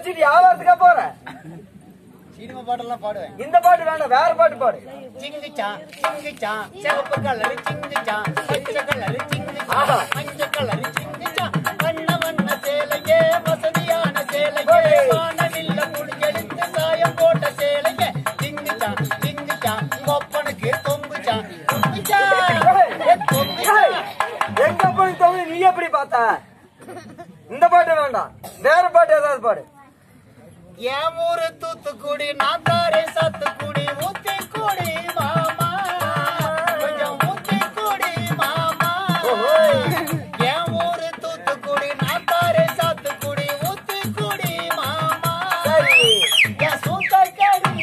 வச்சுட்டு வியாபாரத்துக்கா போற சினிமா பாட்டெல்லாம் பாடுவேன் இந்த பாட்டு வேண்டாம் வேற பாட்டு பாடு சிங்கிச்சான் சிங்கிச்சான் சிவப்பு கலர் சிங்கிச்சான் பச்சை கலர் சிங்கிச்சான் ஆஹா. மஞ்சள் கலர் சிங்கிச்சான் வண்ண வண்ண சேலையே வசதியான சேலையே ஓய். வானவில்ல முடிஞ்செடுத்து சாயம் போட்ட சேலையே சிங்கிச்சான் சிங்கிச்சான் கொப்பனுக்கு தொங்குச்சான் தொங்குச்சான் ஏ, தொங்குச்சான் எங்க போய் தோணு நீ எப்படி பார்த்த இந்த பாட்டு வேண்டாம் வேற பாட்டு ஏதாவது பாடு என் ஊரு தூத்துக்குடி நான் தாரே சாத்துக்குடி ஊத்திக்குடி மாமா கொஞ்சம் ஊத்திக்குடி மாமா ஓஹோய். என் ஊரு தூத்துக்குடி நான் தாரே சாத்துக்குடி ஊத்திக்குடி மாமா சரி என் சூத்தக்கடி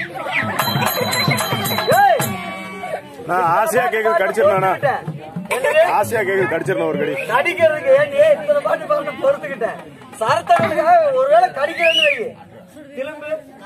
ஏய், நான் ஆசையா கேட்க கடிச்சிடலாம்ண்ணா என்னது? ஆசையா கேட்க கடிச்சிடலாம் ஒரு கடி கடிக்கிறதுக்கு நீ இத்தனை பாட்டு பாட்டு பொறுத்துக்கிட்டேன் சரத்தனுக்காக ஒருவேளை கடிக்கிறேன்னு வை திரும்ப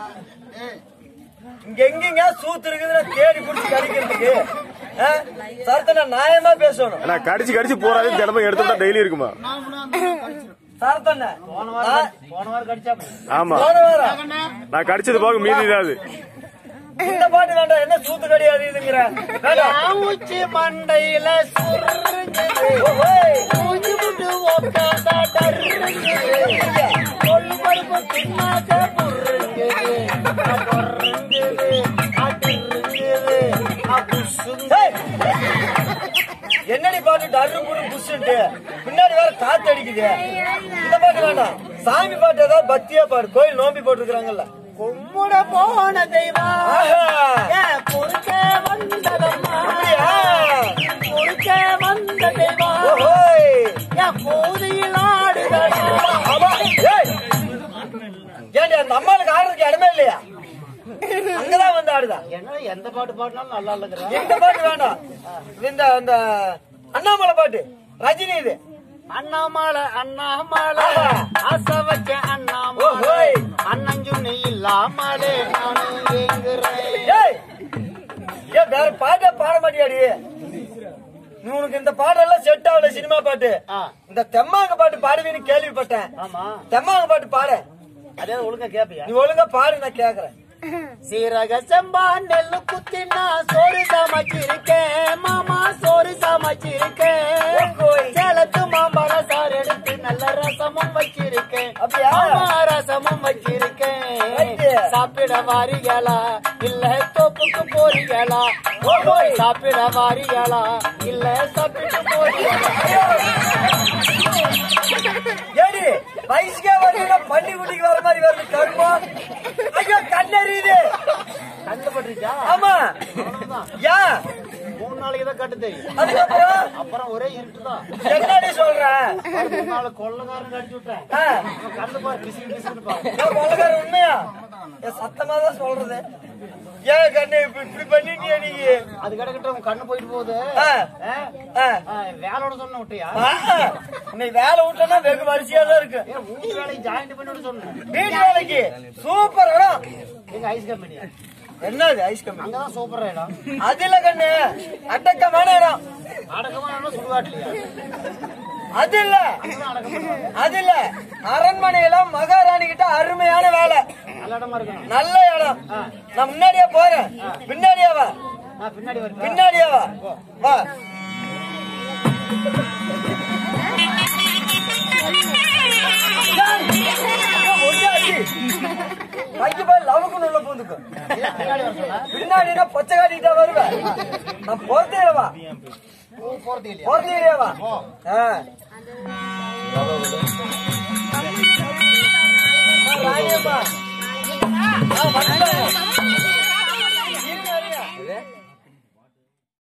இங்க எங்கெங்க சூத்து இருக்குதுன்னு தேடி புடிச்சு கடிக்கிறதுக்கு ஆ? சரத்தனை நியாயமா பேசணும் ஆனா கடிச்சு கடிச்சு போறாது தினமும் எடுத்துட்டா டெய்லி இருக்குமா சரத்தண்ண போன வாரம் போன வாரம் கடிச்சா ஆமா போன வாரம் நான் கடிச்சது போக மீதி இதாது இந்த பாட்டு வேண்டாம் என்ன சூத்து கடியாது இதுங்கிற வேண்டாம் என் உச்சி மண்டையில சுருங்குது ஓஹோய். மூஞ்சி முட்டு உக்காந்தா டர்ருங்குது. கொள்ளு பருப்பு தின்னாக்க புர்ருங்குது. அடொர்ருங்குது, அடிருங்குது, அபுசுங்குது. ஏய். என்னடி பாட்டு டர்ரு புரு புஷ்ன்ட்டு பின்னாடி வேற காத்து அடிக்குது இந்த பாட்டு வேண்டாம் சாமி பாட்டு ஏதாவது பக்தியா பாடு கோயில் நோம்பி போட்டுருக்காங்கல்ல கும்முட போன தெய்வம் ஆஹா. ஏன் குறுக்க வந்ததம்மா அப்படியா? குறுக்க வந்த தெய்வம் ஓஹோய். என் பூதியில் ஆடுதடா ஆமா. ஏய். ஏண்டி அந்த அம்மாளுக்கு ஆடுறதுக்கு இடமே இல்லையா அங்கதான் வந்து ஆடுதா என்ன எந்த பாட்டு பாடினாலும் நல்லா இல்லைங்கிற இந்த பாட்டு வேண்டாம் இந்த இந்த அண்ணாமலை பாட்டு ரஜினி இது அண்ணாமலை அண்ணாமலை ஆஹா. ஆசை வச்ச அண்ணாமலை ஓஹோய். அண்ணஞ்சுண்ணி இல்லாமலே நானும் ஏங்குறேன் ஏய் ஏன் வேற பாட்டே பாட மாட்டியாடி நீ உனக்கு இந்த பாட்டெல்லாம் செட் ஆகல சினிமா பாட்டு ஆ. இந்த தெம்மாங்க பாட்டு பாடுவீன்னு கேள்விப்பட்டேன் ஆமா தெம்மாங்க பாட்டு பாடு அதே ஒழுங்கா கேப்பியா நீ ஒழுங்கா பாடு நான் கேக்குறேன் சீரக செம்பா நெல்லு குத்தினா சோறு சமைச்சிருக்கேன் மாமா சோறு சமைச்சிருக்கேன் ஓய். சேலத்து மாம்பழம் சாறு எடுத்து நல்ல ரசமும் வச்சிருக்கேன் அப்படியா? மாமா ரசமும் வச்சிருக்கேன் ரைட்டு. சாப்பிட வாரிகளா இல்ல தோப்புக்கு போறீங்களா ஓய். சாப்பிட வாரிகளா இல்ல சாப்பிட்டு போறீங்களா ஏடி வயசுக்கே வரீங்க பள்ளி குட்டிக்கு வர மாதிரி வருது கருமா ஐயோ கண்ணறியுது கண்டு பட்டுருச்சா ஆமா ஏன் மூணு நாளைக்கு தான் கட்டு தெரியும் அதுக்கப்புறம் அப்புறம் ஒரே இருட்டுதான் என்னடி சொல்ற மூணு நாள் கொள்ளக்காரன் கடிச்சு விட்டேன் ஆ, அவன் கண்டு பாரு பிசு பிசுன்னு பாரு நான் கொலைகாரன் உண்மையா என் சத்தமா தான் சொல்றது ஏன் கண்ணு இப்படி இப்படி பண்ணிட்டியா நீ அது கிடக்கிட்ட உன் கண்ணு போயிட்டு போகுது ஆ, ஆ? ஆ. ஆ, வேலையோட சொன்ன விட்டியா ஆ, நீ வேலை விட்டனா வெகு வரிசையா தான் இருக்கு ஏ வீட்டு வேலைக்கு ஜாயின் பண்ணி விட சொன்னேன் வீட்டு வேலைக்கு சூப்பர் இடம் எங்க ஐஸ் கம்பெனி என்னது ஐஸ் கம்பெனி அங்கதான் சூப்பர் இடம் அது இல்ல கண்ணு அடக்கமான இடம் அடக்கமா இடம் சுடுகாட்டுலயா அது இல்ல அங்கதான் அடக்கம் பண்ணுவாங்க அது இல்ல அரண்மனையில மகாராணி கிட்ட அருமையான வேலை நல்ல இடமா இருக்கணும் நல்ல இடம் நான் முன்னாடியே போறேன் பின்னாடியே வா நான் பின்னாடி வருவேன் பின்னாடியே வா வா கைக்கு போய் லவுக்குன்னு உள்ள பூந்துக்கும் பின்னாடி வர சொன்னா பின்னாடினா பச்சை காட்டிக்கிட்டா வருவேன் நான் பொறுத்தே வா போறது இல்லையா பொறுத்தே வா ஆ. ஆ, ராணியம்மா. ஆ, வந்துட்டாங்க.